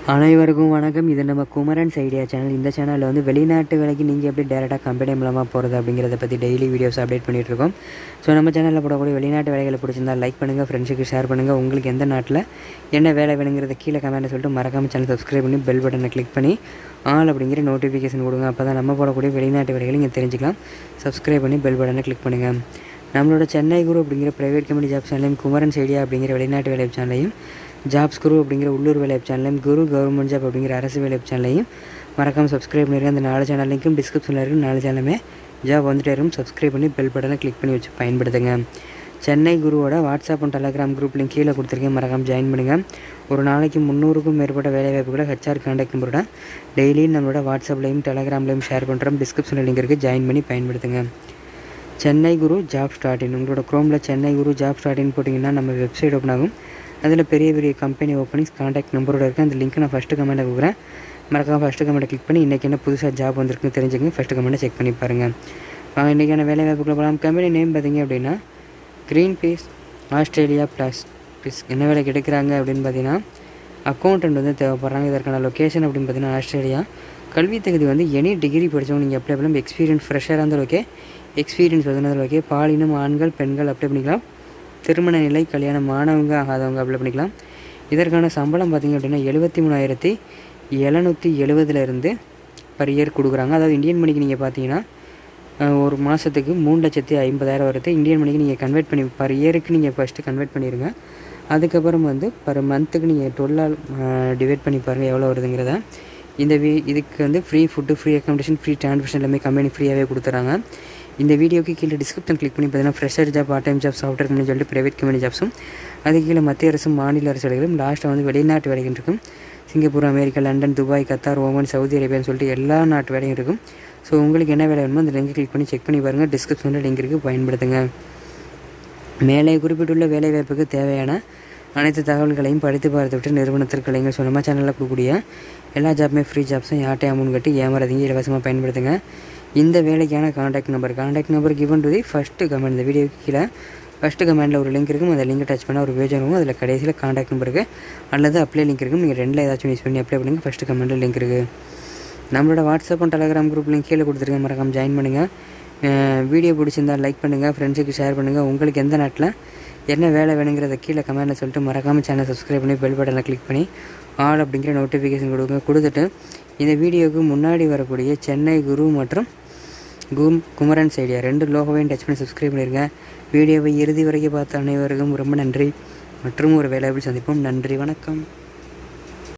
அனைவருக்கும் வணக்கம் இது நம்ம குமரன்ஸ் ஐடியா சேனல் இந்த சேனலில் வந்து வெளிநாட்டு வேலைக்கு நீங்கள் எப்படி டேரெக்டாக கம்பெனி மூலமாக போகிறது அப்படிங்கிறத பற்றி டெய்லி வீடியோஸ் அப்டேட் பண்ணிட்டு இருக்கோம் ஸோ நம்ம சேனலில் போடக்கூடிய வெளிநாட்டு வேலைகளை பிடிச்சிருந்தா லைக் பண்ணுங்கள் ஃப்ரெண்ட்ஸுக்கு ஷேர் பண்ணுங்கள் உங்களுக்கு எந்த நாட்டில் என்ன வேலை வேணுங்கிறத கீழே கமெண்ட்டை சொல்லிட்டு மறக்காம சேனல் சப்ஸ்கிரைப் பண்ணி பெல் பட்டனை கிளிக் பண்ணி ஆல் அப்படிங்கிற நோட்டிஃபிகேஷன் கொடுங்க அப்போ தான் நம்ம போடக்கூடிய வெளிநாட்டு வேலைகளை நீங்கள் தெரிஞ்சுக்கலாம் சப்ஸ்கிரைப் பண்ணி பெல் பட்டனை கிளிக் பண்ணுங்கள் நம்மளோட சென்னை குரு அப்படிங்கிற ப்ரைவேட் கம்பெனி ஜாப் சேனலையும் குமரன்ஸ் ஐடியா அப்படிங்கிற வெளிநாட்டு வேலை சேனலையும் ஜாப்ஸ் குரு அப்படிங்கிற உள்ளூர் வேலை சேனலையும் குரு கவர்மெண்ட் ஜாப் அப்படிங்கிற அரசு வேலை சேனலையும் மறக்காமல் சப்ஸ்கிரைப் பண்ணிருங்க அந்த நாலு சேனல் லிங்க்கும் டிஸ்கிரிப்ஷனில் இருக்கும் நாலு சேனலுமே ஜாப் வந்துட்டே இருக்கும் சப்ஸ்கிரைப் பண்ணி பெல் பட்டனை கிளிக் பண்ணி வச்சு பயன்படுத்துங்க சென்னை குருவோட WhatsApp and Telegram group link கீழே கொடுத்துருக்கேன் மறக்காமல் ஜாயின் பண்ணுங்கள் ஒரு நாளைக்கு முந்நூறுக்கும் மேற்பட்ட வேலைவாய்ப்புகளை ஹெச்ஆர் கான்டாக்ட் நம்பரோட டெய்லி நம்மளோட வாட்ஸ்அப்லையும் டெலகிராம்லையும் ஷேர் பண்ணுறோம் டிஸ்கிரிப்ஷனில் லிங்க் இருக்குது ஜாயின் பண்ணி பயன்படுத்துங்க Chennai Guru job start in உங்களோட க்ரோமில் Chennai Guru job start in போட்டிங்கன்னா நம்ம வெப்சைட் ஓப்பன் ஆகும் அதில் பெரிய பெரிய கம்பெனி ஓப்பனிங்ஸ் காண்டாக்ட் நம்பரோட இருக்குது அந்த லிங்க் நான் ஃபஸ்ட்டு கமெண்ட்டை கொடுக்குறேன் மறக்காம ஃபஸ்ட்டு கமெண்ட்டை கிளிக் பண்ணி இன்றைக்கி என்ன புதுசாக ஜாப் வந்திருக்குன்னு தெரிஞ்சுங்க ஃபஸ்ட்டு கமெண்ட்டை செக் பண்ணி பாருங்கள் வாங்க இன்றைக்கான வேலை வாய்ப்புகளை போகலாம் கம்பெனி நேம் பார்த்தீங்க அப்படின்னா Greenpeace Australia plus peace என்ன வேலை கிடைக்கிறாங்க அப்படின்னு பார்த்தீங்கன்னா அக்கௌண்டன்ட் வந்து தேவைப்படுறாங்க இதற்கான லொக்கேஷன் அப்படின்னு பார்த்தீங்கன்னா ஆஸ்திரேலியா கல்வி தகுதி வந்து எனி டிகிரி படித்தவங்க நீங்கள் அப்ளை பண்ணலாம் எக்ஸ்பீரியன்ஸ் ஃப்ரெஷராக இருந்தாலும் ஓகே எக்ஸ்பீரியன்ஸ் வந்து ஓகே பாலினம் ஆண்கள் பெண்கள் அப்ளை பண்ணிக்கலாம் திருமண நிலை கல்யாணம் மாணவங்க ஆகாதவங்க அப்ளை பண்ணிக்கலாம் இதற்கான சம்பளம் பார்த்திங்க அப்படின்னா எழுபத்தி மூணாயிரத்தி எழுநூற்றி எழுபதுலேருந்து பர் இயர் கொடுக்குறாங்க அதாவது இந்தியன் மணிக்கு நீங்கள் பார்த்தீங்கன்னா ஒரு மாதத்துக்கு மூணு லட்சத்தி ஐம்பதாயிரம் வருது இந்தியன் மணிக்கு நீங்கள் கன்வெர்ட் பண்ணி பர் இயருக்கு நீங்கள் ஃபஸ்ட்டு கன்வெர்ட் பண்ணிடுங்க அதுக்கப்புறம் வந்து பர் மந்த்துக்கு நீங்கள் டுவெல்லால் டிவைட் பண்ணி பாருங்கள் எவ்வளோ வருதுங்கிறத இந்த வீ இதுக்கு வந்து free food free accommodation free transmission எல்லாமே கம்பெனி ஃப்ரீயாகவே கொடுத்துறாங்க இந்த வீடியோக்கு கீழே டிஸ்கிரிப்ஷன் கிளிக் பண்ணி பார்த்தீங்கன்னா fresher job part time job software company சொல்லிட்டு ப்ரைவேட் கம்பெனி ஜாப்ஸும் அது கீழே மத்திய அரசும் மாநில அரசு வேலைகளும் லாஸ்ட்டாக வந்து வெளிநாட்டு வேலைகள் இருக்கும் Singapore America London Dubai Qatar Oman Saudi அரேபியான்னு சொல்லிட்டு எல்லா நாட்டு வேலையும் இருக்கும் ஸோ உங்களுக்கு என்ன வேலை வேணுமோ அந்த லிங்க் கிளிக் பண்ணி செக் பண்ணி பாருங்கள் டிஸ்கிரிப்ஷனில் லிங்க் இருக்குது பயன்படுத்துங்க மேலே குறிப்பிட்டுள்ள வேலைவாய்ப்புக்கு தேவையான அனைத்து தகவல்களையும் படித்து பார்த்துவிட்டு நிறுவனத்திற்கு இல்லைங்க ஸோ நம்ம சேனலில் கொடுக்கக்கூடிய எல்லா ஜாப்புமே ஃப்ரீ ஜாப்ஸும் யார்ட்டையும் அமௌண்ட் கட்டி ஏமாறாதீங்க இலவசமாக பயன்படுத்துங்க இந்த வேலைக்கான contact number contact number given to the first comment இந்த வீடியோக்கு கீழே ஃபஸ்ட்டு கமெண்டில் ஒரு லிங்க் இருக்கும் அந்த லிங்கை டச் பண்ணால் ஒரு பேஜ் இருக்கும் அதில் கடைசியில் காண்டாக்ட் நம்பர் இருக்குது அல்லது அப்ளை லிங்க் இருக்கும் நீங்கள் ரெண்டில் ஏதாச்சும் யூஸ் பண்ணி அப்ளை பண்ணுங்கள் ஃபஸ்ட்டு கமெண்டில் லிங்க் இருக்குது நம்மளோட WhatsApp and Telegram group link கீழே கொடுத்துருக்கேன் மறக்காம ஜாயின் பண்ணுங்கள் வீடியோ பிடிச்சிருந்தா லைக் பண்ணுங்கள் ஃப்ரெண்ட்ஸுக்கு ஷேர் பண்ணுங்கள் உங்களுக்கு எந்த நாட்டில் என்ன வேலை வேணுங்கிறத கீழே கமெண்ட்டில் சொல்லிட்டு மறக்காமல் சேனல் சப்ஸ்கிரைப் பண்ணி பெல் பட்டனை கிளிக் பண்ணி ஆல் அப்படிங்கிற நோட்டிஃபிகேஷன் கொடுங்க கொடுத்துட்டு இந்த வீடியோவுக்கு முன்னாடி வரக்கூடிய சென்னை குரு மற்றும் கும் குமரன்ஸ் ஐடியா ரெண்டு லோகோவையும் டச் பண்ணி சப்ஸ்கிரைப் பண்ணிடுங்க வீடியோவை இறுதி வரைக்கும் பார்த்த அனைவருக்கும் ரொம்ப நன்றி மற்றும் ஒரு வேலையில் சந்திப்போம் நன்றி வணக்கம்